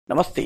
నమస్తే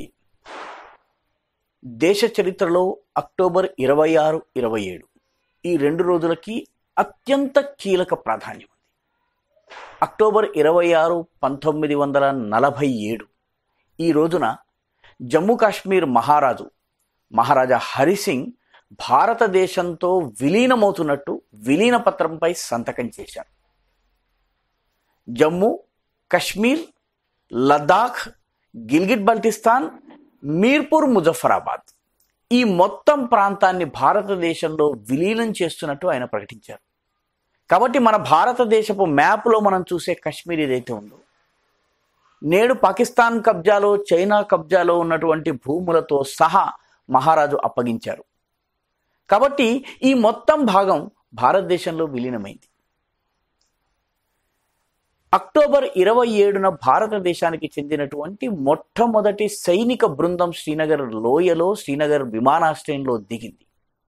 దేశ చరిత్రలో అక్టోబర్ ఇరవై ఆరు ఇరవై ఏడు ఈ రెండు రోజులకి అత్యంత కీలక ప్రాధాన్యం ఉంది అక్టోబర్ ఇరవై ఆరు పంతొమ్మిది వందల నలభై ఏడు ఈ రోజున జమ్మూ కాశ్మీర్ మహారాజు మహారాజా హరిసింగ్ భారతదేశంతో విలీనమవుతున్నట్టు విలీన పత్రంపై సంతకం చేశారు జమ్మూ కశ్మీర్ లద్దాఖ్ గిల్గిట్ బల్టిస్తాన్ మీర్పూర్ ముజఫరాబాద్ ఈ మొత్తం ప్రాంతాన్ని భారతదేశంలో విలీనం చేస్తున్నట్టు ఆయన ప్రకటించారు కాబట్టి మన భారతదేశపు మ్యాప్లో మనం చూసే కశ్మీర్ ఏదైతే ఉందో నేడు పాకిస్తాన్ కబ్జాలో చైనా కబ్జాలో ఉన్నటువంటి భూములతో సహా మహారాజు అప్పగించారు కాబట్టి ఈ మొత్తం భాగం భారతదేశంలో విలీనమైంది అక్టోబర్ ఇరవై ఏడున భారతదేశానికి చెందినటువంటి మొట్టమొదటి సైనిక బృందం శ్రీనగర్ లోయలో శ్రీనగర్ విమానాశ్రయంలో దిగింది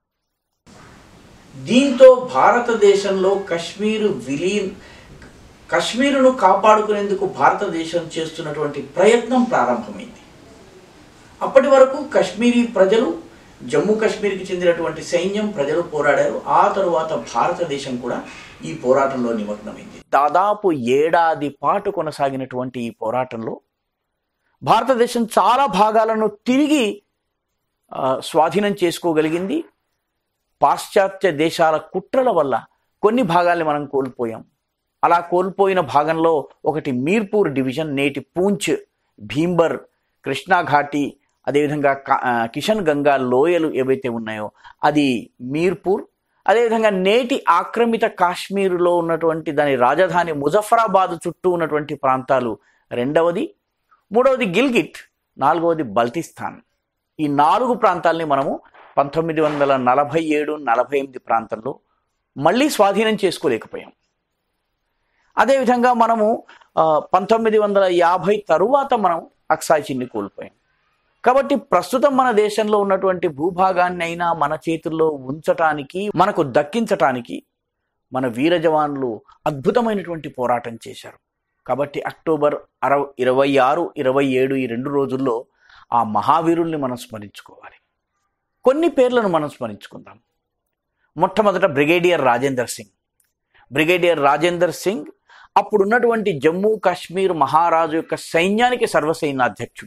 దీంతో భారతదేశంలో కశ్మీరు విలీన్ కశ్మీరును కాపాడుకునేందుకు భారతదేశం చేస్తున్నటువంటి ప్రయత్నం ప్రారంభమైంది అప్పటి వరకు కశ్మీరీ ప్రజలు జమ్మూ కాశ్మీర్కి చెందినటువంటి సైన్యం ప్రజలు పోరాడారు ఆ తరువాత భారతదేశం కూడా ఈ పోరాటంలో నిమగ్నమైంది దాదాపు ఏడాది పాటు కొనసాగినటువంటి ఈ పోరాటంలో భారతదేశం చాలా భాగాలను తిరిగి ఆ, స్వాధీనం చేసుకోగలిగింది పాశ్చాత్య దేశాల కుట్రల వల్ల కొన్ని భాగాల్ని మనం కోల్పోయాం అలా కోల్పోయిన భాగంలో ఒకటి మీర్పూర్ డివిజన్ నేటి పూంచ్ భీంబర్ కృష్ణా ఘాటి అదేవిధంగా క- ఆ, కిషన్ గంగా లోయలు ఏవైతే ఉన్నాయో అది మీర్పూర్ అదేవిధంగా నేటి ఆక్రమిత కాశ్మీరులో ఉన్నటువంటి దాని రాజధాని ముజఫరాబాద్ చుట్టూ ఉన్నటువంటి ప్రాంతాలు రెండవది మూడవది గిల్గిట్ నాలుగవది బల్తిస్తాన్ ఈ నాలుగు ప్రాంతాల్ని మనము పంతొమ్మిది వందల నలభై ఏడు నలభై ఎనిమిది ప్రాంతంలో మళ్ళీ స్వాధీనం చేసుకోలేకపోయాం అదేవిధంగా మనము ఆ, పంతొమ్మిది వందల యాభై తరువాత మనం అక్సాయ్ చిన్ని కోల్పోయాం కాబట్టి ప్రస్తుతం మన దేశంలో ఉన్నటువంటి భూభాగాన్ని అయినా మన చేతుల్లో ఉంచటానికి మనకు దక్కించటానికి మన వీర జవాన్లు అద్భుతమైనటువంటి పోరాటం చేశారు కాబట్టి అక్టోబర్ అరవ ఇరవై ఆరు ఇరవై ఏడు ఈ రెండు రోజుల్లో ఆ మహావీరుల్ని మనం స్మరించుకోవాలి కొన్ని పేర్లను మనం స్మరించుకుందాం మొట్టమొదట బ్రిగేడియర్ రాజేందర్ సింగ్ బ్రిగేడియర్ రాజేందర్ సింగ్ అప్పుడున్నటువంటి జమ్మూ కాశ్మీర్ మహారాజు యొక్క సైన్యానికి సర్వసైన్యాధ్యక్షుడు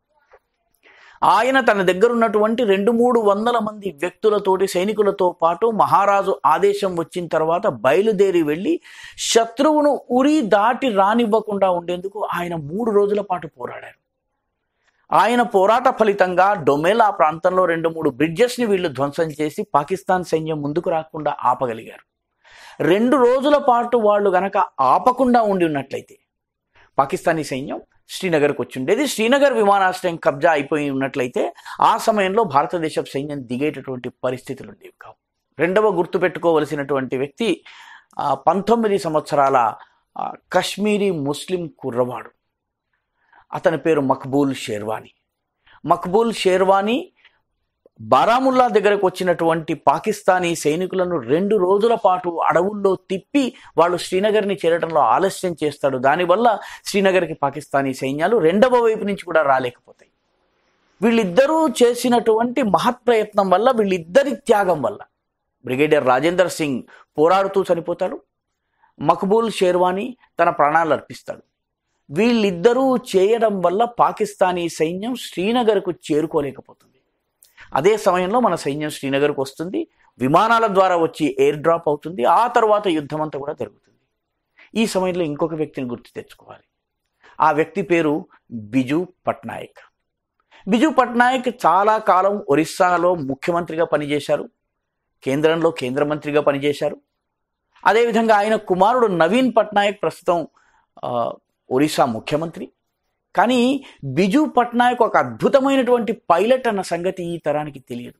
ఆయన తన దగ్గర ఉన్నటువంటి రెండు మూడు వందల మంది వ్యక్తులతోటి సైనికులతో పాటు మహారాజు ఆదేశం వచ్చిన తర్వాత బయలుదేరి వెళ్ళి శత్రువును ఉరి దాటి రానివ్వకుండా ఉండేందుకు ఆయన మూడు రోజుల పాటు పోరాడారు ఆయన పోరాట ఫలితంగా డొమేలా ప్రాంతంలో రెండు మూడు బ్రిడ్జెస్ని వీళ్ళు ధ్వంసం చేసి పాకిస్తాన్ సైన్యం ముందుకు రాకుండా ఆపగలిగారు రెండు రోజుల పాటు వాళ్ళు గనక ఆపకుండా ఉండి ఉన్నట్లయితే పాకిస్తానీ సైన్యం శ్రీనగర్కి వచ్చి ఉండేది శ్రీనగర్ విమానాశ్రయం కబ్జా అయిపోయి ఉన్నట్లయితే ఆ సమయంలో భారతదేశ సైన్యం దిగేటటువంటి పరిస్థితులు ఉండేవి కావు రెండవ గుర్తుపెట్టుకోవలసినటువంటి వ్యక్తి ఆ, పంతొమ్మిది సంవత్సరాల ఆ, కశ్మీరీ ముస్లిం కుర్రవాడు అతని పేరు మక్బూల్ షేర్వానీ మక్బూల్ షేర్వానీ బారాముల్లా దగ్గరకు వచ్చినటువంటి పాకిస్తానీ సైనికులను రెండు రోజుల పాటు అడవుల్లో తిప్పి వాళ్ళు శ్రీనగర్ని చేరడంలో ఆలస్యం చేస్తాడు దానివల్ల శ్రీనగర్కి పాకిస్తానీ సైన్యాలు రెండవ వైపు నుంచి కూడా రాలేకపోతాయి వీళ్ళిద్దరూ చేసినటువంటి మహత్ ప్రయత్నం వల్ల వీళ్ళిద్దరి త్యాగం వల్ల బ్రిగేడియర్ రాజేందర్ సింగ్ పోరాడుతూ చనిపోతాడు మక్బూల్ షేర్వానీ తన ప్రాణాలు అర్పిస్తాడు వీళ్ళిద్దరూ చేయడం వల్ల పాకిస్తానీ సైన్యం శ్రీనగర్కు చేరుకోలేకపోతుంది అదే సమయంలో మన సైన్యం శ్రీనగర్కు వస్తుంది విమానాల ద్వారా వచ్చి ఎయిర్ డ్రాప్ అవుతుంది ఆ తర్వాత యుద్ధం అంతా కూడా జరుగుతుంది ఈ సమయంలో ఇంకొక వ్యక్తిని గుర్తు తెచ్చుకోవాలి ఆ వ్యక్తి పేరు బిజు పట్నాయక్ బిజు పట్నాయక్ చాలా కాలం ఒరిస్సాలో ముఖ్యమంత్రిగా పనిచేశారు కేంద్రంలో కేంద్ర మంత్రిగా పనిచేశారు అదేవిధంగా ఆయన కుమారుడు నవీన్ పట్నాయక్ ప్రస్తుతం ఆ, ఒరిస్సా ముఖ్యమంత్రి కానీ బిజు పట్నాయక్ ఒక అద్భుతమైనటువంటి పైలట్ అన్న సంగతి ఈ తరానికి తెలియదు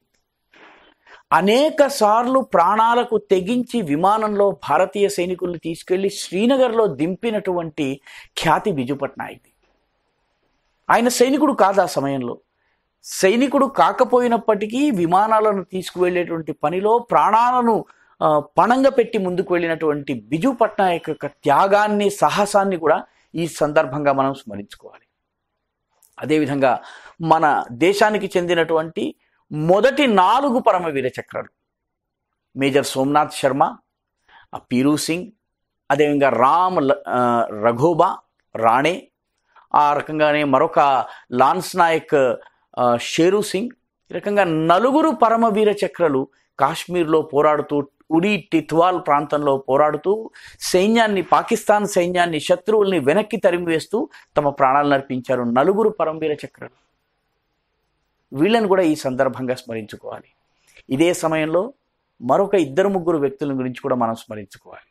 అనేక సార్లు ప్రాణాలకు తెగించి విమానంలో భారతీయ సైనికుల్ని తీసుకెళ్లి శ్రీనగర్లో దింపినటువంటి ఖ్యాతి బిజు పట్నాయక్ది ఆయన సైనికుడు కాదు ఆ సమయంలో సైనికుడు కాకపోయినప్పటికీ విమానాలను తీసుకువెళ్ళేటువంటి పనిలో ప్రాణాలను ఆ, పణంగా పెట్టి ముందుకు వెళ్ళినటువంటి బిజు పట్నాయక్ యొక్క త్యాగాన్ని సాహసాన్ని కూడా ఈ సందర్భంగా మనం స్మరించుకోవాలి అదేవిధంగా మన దేశానికి చెందినటువంటి మొదటి నాలుగు పరమవీర చక్రాలు మేజర్ సోమనాథ్ శర్మ ఆ పీరు సింగ్ అదేవిధంగా రామ్ ల- ఆ, రఘోబా రాణే ఆ రకంగానే మరొక లాన్స్ నాయక్ ఆ, షేరు సింగ్ ఈ రకంగా నలుగురు పరమవీర చక్రలు కాశ్మీర్లో పోరాడుతూ ఉడి టిత్వాల్ ప్రాంతంలో పోరాడుతూ సైన్యాన్ని పాకిస్తాన్ సైన్యాన్ని శత్రువుల్ని వెనక్కి తరిమివేస్తూ తమ ప్రాణాలను అర్పించారు నలుగురు పరమవీర చక్రలు వీళ్ళని కూడా ఈ సందర్భంగా స్మరించుకోవాలి ఇదే సమయంలో మరొక ఇద్దరు ముగ్గురు వ్యక్తుల గురించి కూడా మనం స్మరించుకోవాలి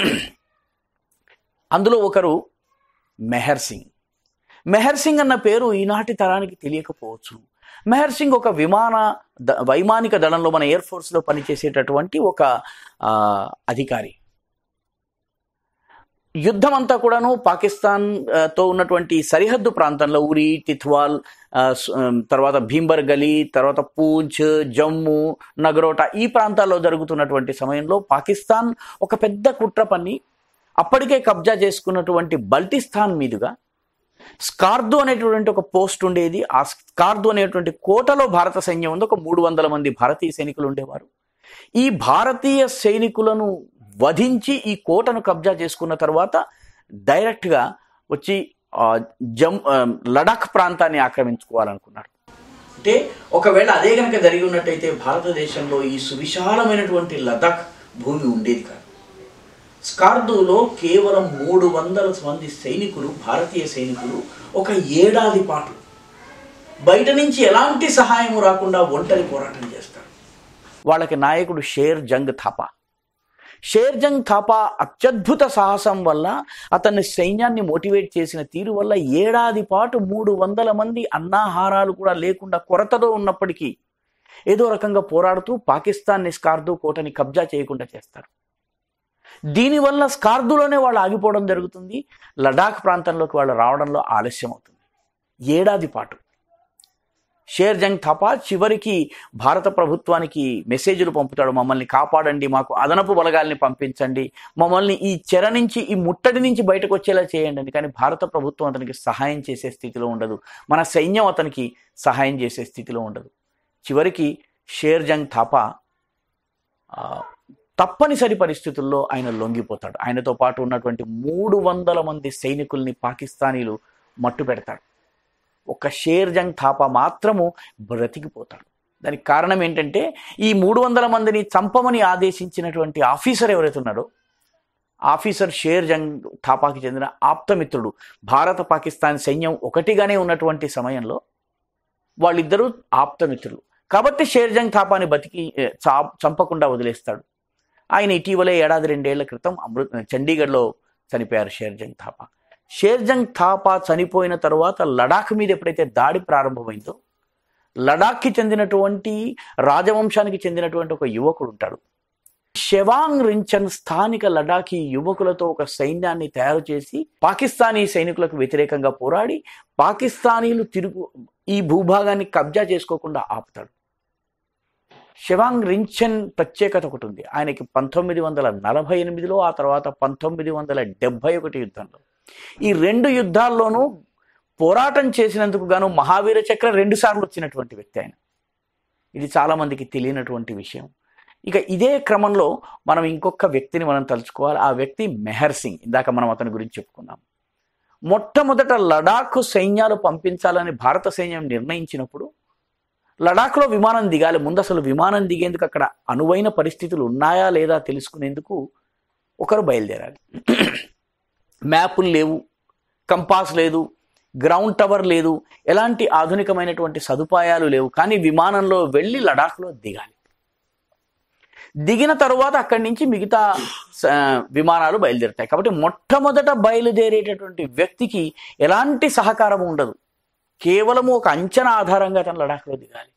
అందులో ఒకరు మెహర్ సింగ్ మెహర్ సింగ్ అన్న పేరు ఈనాటి తరానికి తెలియకపోవచ్చు మెహర్ సింగ్ ఒక విమాన ద- వైమానిక దళంలో మన ఎయిర్ ఫోర్స్లో పనిచేసేటటువంటి ఒక ఆ, అధికారి యుద్ధం అంతా కూడాను పాకిస్తాన్ ఆ, తో ఉన్నటువంటి సరిహద్దు ప్రాంతంలో ఉరి తిథ్వాల్ ఆ, స్- ఆ, తర్వాత భీంబర్ గలీ తర్వాత పూంచ్ జమ్మూ నగరోటా ఈ ప్రాంతాల్లో జరుగుతున్నటువంటి సమయంలో పాకిస్తాన్ ఒక పెద్ద కుట్ర పన్ని అప్పటికే కబ్జా చేసుకున్నటువంటి బల్టిస్తాన్ మీదుగా స్కార్దు అనేటువంటి ఒక పోస్ట్ ఉండేది ఆ స్కార్దు అనేటువంటి కోటలో భారత సైన్యం ఉంది ఒక మూడు వందల మంది భారతీయ సైనికులు ఉండేవారు ఈ భారతీయ సైనికులను వధించి ఈ కోటను కబ్జా చేసుకున్న తర్వాత డైరెక్ట్గా వచ్చి ఆ, జమ్ ఆ, లడాక్ ప్రాంతాన్ని ఆక్రమించుకోవాలనుకున్నారు అంటే ఒకవేళ అదే కనుక జరిగి ఉన్నట్టయితే భారతదేశంలో ఈ సువిశాలమైనటువంటి లదాఖ్ భూమి ఉండేది కాదు స్కార్దులో కేవలం మూడు వందల మంది సైనికులు భారతీయ సైనికులు ఒక ఏడాది పాటు బయట నుంచి ఎలాంటి సహాయం రాకుండా ఒంటరి పోరాటం చేస్తారు వాళ్ళకి నాయకుడు షేర్ జంగ్ థాపా షేర్ జంగ్ థాపా అత్యద్భుత సాహసం వల్ల అతన్ని సైన్యాన్ని మోటివేట్ చేసిన తీరు వల్ల ఏడాది పాటు మూడు వందల మంది అన్నాహారాలు కూడా లేకుండా కొరతలో ఉన్నప్పటికీ ఏదో రకంగా పోరాడుతూ పాకిస్తాన్ స్కార్దు కోటని కబ్జా చేయకుండా చేస్తారు దీనివల్ల స్కార్దులోనే వాళ్ళు ఆగిపోవడం జరుగుతుంది లడాక్ ప్రాంతంలోకి వాళ్ళు రావడంలో ఆలస్యం అవుతుంది ఏడాది పాటు షేర్ జంగ్ థపా చివరికి భారత ప్రభుత్వానికి మెసేజ్లు పంపుతాడు మమ్మల్ని కాపాడండి మాకు అదనపు బలగాల్ని పంపించండి మమ్మల్ని ఈ చెర నుంచి ఈ ముట్టడి నుంచి బయటకు వచ్చేలా చేయండి అని కానీ భారత ప్రభుత్వం అతనికి సహాయం చేసే స్థితిలో ఉండదు మన సైన్యం అతనికి సహాయం చేసే స్థితిలో ఉండదు చివరికి షేర్ జంగ్ థాపా ఆ, తప్పనిసరి పరిస్థితుల్లో ఆయన లొంగిపోతాడు ఆయనతో పాటు ఉన్నటువంటి మూడు వందల మంది సైనికుల్ని పాకిస్తానీలు మట్టు పెడతాడు ఒక షేర్ జంగ్ థాపా మాత్రము బ్రతికిపోతాడు దానికి కారణం ఏంటంటే ఈ మూడు వందల మందిని చంపమని ఆదేశించినటువంటి ఆఫీసర్ ఎవరైతే ఉన్నాడో ఆఫీసర్ షేర్ జంగ్ థాపాకి చెందిన ఆప్తమిత్రుడు భారత పాకిస్తాన్ సైన్యం ఒకటిగానే ఉన్నటువంటి సమయంలో వాళ్ళిద్దరూ ఆప్తమిత్రులు కాబట్టి షేర్ జంగ్ థాపాని బతికి ఏ, చా- చంపకుండా వదిలేస్తాడు ఆయన ఇటీవలే ఏడాది రెండేళ్ల క్రితం అమృత్ చండీగఢ్లో చనిపోయారు షేర్ జంగ్ థాపా షేర్ జంగ్ థాపా చనిపోయిన తరువాత లడాక్ మీద ఎప్పుడైతే దాడి ప్రారంభమైందో లడాక్కి చెందినటువంటి రాజవంశానికి చెందినటువంటి ఒక యువకుడు ఉంటాడు షెవాంగ్ రించన్ స్థానిక లడాఖీ యువకులతో ఒక సైన్యాన్ని తయారు చేసి పాకిస్తానీ సైనికులకు వ్యతిరేకంగా పోరాడి పాకిస్తానీలు తిరుగు ఈ భూభాగాన్ని కబ్జా చేసుకోకుండా ఆపుతాడు షెవాంగ్ రించన్ ప్రత్యేకత ఒకటి ఉంది ఆయనకి పంతొమ్మిది వందల నలభై ఎనిమిదిలో ఆ తర్వాత పంతొమ్మిది వందల డెబ్బై ఒకటి యుద్ధంలో ఈ రెండు యుద్ధాల్లోనూ పోరాటం చేసినందుకు గాను మహావీర చక్ర రెండు సార్లు వచ్చినటువంటి వ్యక్తి ఆయన ఇది చాలా మందికి తెలియనటువంటి విషయం ఇక ఇదే క్రమంలో మనం ఇంకొక వ్యక్తిని మనం తలుచుకోవాలి ఆ వ్యక్తి మెహర్ సింగ్ ఇందాక మనం అతని గురించి చెప్పుకున్నాం మొట్టమొదట లడాఖ్ సైన్యాలు పంపించాలని భారత సైన్యం నిర్ణయించినప్పుడు లడాఖ్లో విమానం దిగాలి ముందు అసలు విమానం దిగేందుకు అక్కడ అనువైన పరిస్థితులు ఉన్నాయా లేదా తెలుసుకునేందుకు ఒకరు బయలుదేరాలి మ్యాపులు లేవు కంపాస్ లేదు గ్రౌండ్ టవర్ లేదు ఎలాంటి ఆధునికమైనటువంటి సదుపాయాలు లేవు కానీ విమానంలో వెళ్ళి లడాఖ్లో దిగాలి దిగిన తరువాత అక్కడి నుంచి మిగతా స- విమానాలు బయలుదేరుతాయి కాబట్టి మొట్టమొదట బయలుదేరేటటువంటి వ్యక్తికి ఎలాంటి సహకారం ఉండదు కేవలము ఒక అంచనా ఆధారంగా తన లడాఖ్లో దిగాలి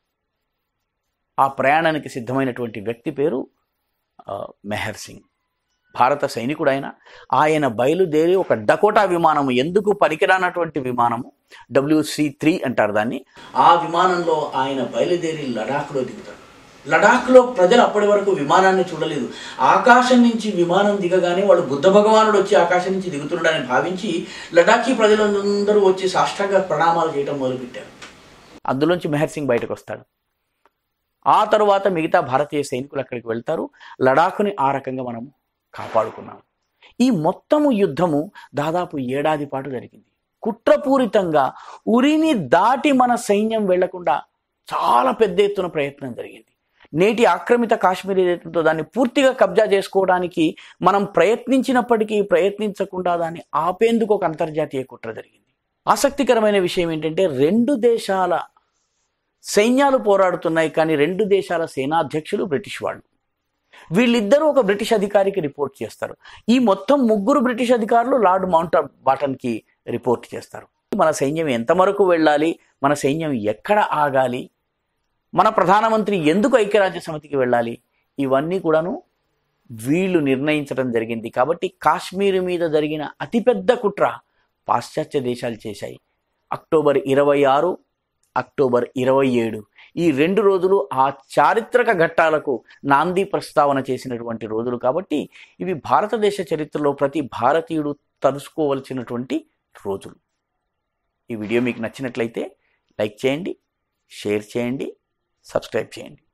ఆ ప్రయాణానికి సిద్ధమైనటువంటి వ్యక్తి పేరు ఆ, మెహర్ సింగ్ భారత సైనికుడైన ఆయన బయలుదేరి ఒక డకోటా విమానము ఎందుకు పనికిరానటువంటి విమానము డబ్ల్యూసి త్రీ అంటారు దాన్ని ఆ విమానంలో ఆయన బయలుదేరి లడాఖ్లో దిగుతాడు లడాఖ్లో ప్రజలు అప్పటి వరకు విమానాన్ని చూడలేదు ఆకాశం నుంచి విమానం దిగగానే వాళ్ళు బుద్ధ భగవానుడు వచ్చి ఆకాశం నుంచి దిగుతున్నాడని భావించి లడాఖీ ప్రజలందరూ వచ్చి సాష్టాంగ ప్రణామాలు చేయడం మొదలుపెట్టారు అందులోంచి మెహర్ సింగ్ బయటకు వస్తాడు ఆ తరువాత మిగతా భారతీయ సైనికులు అక్కడికి వెళ్తారు లడాఖ్ని ఆ రకంగా మనం కాపాడుకున్నాం ఈ మొత్తము యుద్ధము దాదాపు ఏడాది పాటు జరిగింది కుట్రపూరితంగా ఉరిని దాటి మన సైన్యం వెళ్లకుండా చాలా పెద్ద ఎత్తున ప్రయత్నం జరిగింది నేటి ఆక్రమిత కాశ్మీర్ ఏదైతుందో దాన్ని పూర్తిగా కబ్జా చేసుకోవడానికి మనం ప్రయత్నించినప్పటికీ ప్రయత్నించకుండా దాన్ని ఆపేందుకు ఒక అంతర్జాతీయ కుట్ర జరిగింది ఆసక్తికరమైన విషయం ఏంటంటే రెండు దేశాల సైన్యాలు పోరాడుతున్నాయి కానీ రెండు దేశాల సేనాధ్యక్షులు బ్రిటిష్ వాళ్ళు వీళ్ళిద్దరూ ఒక బ్రిటిష్ అధికారికి రిపోర్ట్ చేస్తారు ఈ మొత్తం ముగ్గురు బ్రిటిష్ అధికారులు లార్డ్ మౌంట్ బాటన్కి రిపోర్ట్ చేస్తారు మన సైన్యం ఎంతవరకు వెళ్ళాలి మన సైన్యం ఎక్కడ ఆగాలి మన ప్రధానమంత్రి ఎందుకు ఐక్యరాజ్య సమితికి వెళ్ళాలి ఇవన్నీ కూడాను వీళ్ళు నిర్ణయించడం జరిగింది కాబట్టి కాశ్మీర్ మీద జరిగిన అతిపెద్ద కుట్ర పాశ్చాత్య దేశాలు చేశాయి అక్టోబర్ ఇరవై ఆరు అక్టోబర్ ఇరవై ఏడు ఈ రెండు రోజులు ఆ చారిత్రక ఘట్టాలకు నాంది ప్రస్తావన చేసినటువంటి రోజులు కాబట్టి ఇవి భారతదేశ చరిత్రలో ప్రతి భారతీయుడు తలుసుకోవలసినటువంటి రోజులు ఈ వీడియో మీకు నచ్చినట్లయితే లైక్ చేయండి షేర్ చేయండి సబ్స్క్రైబ్ చేయండి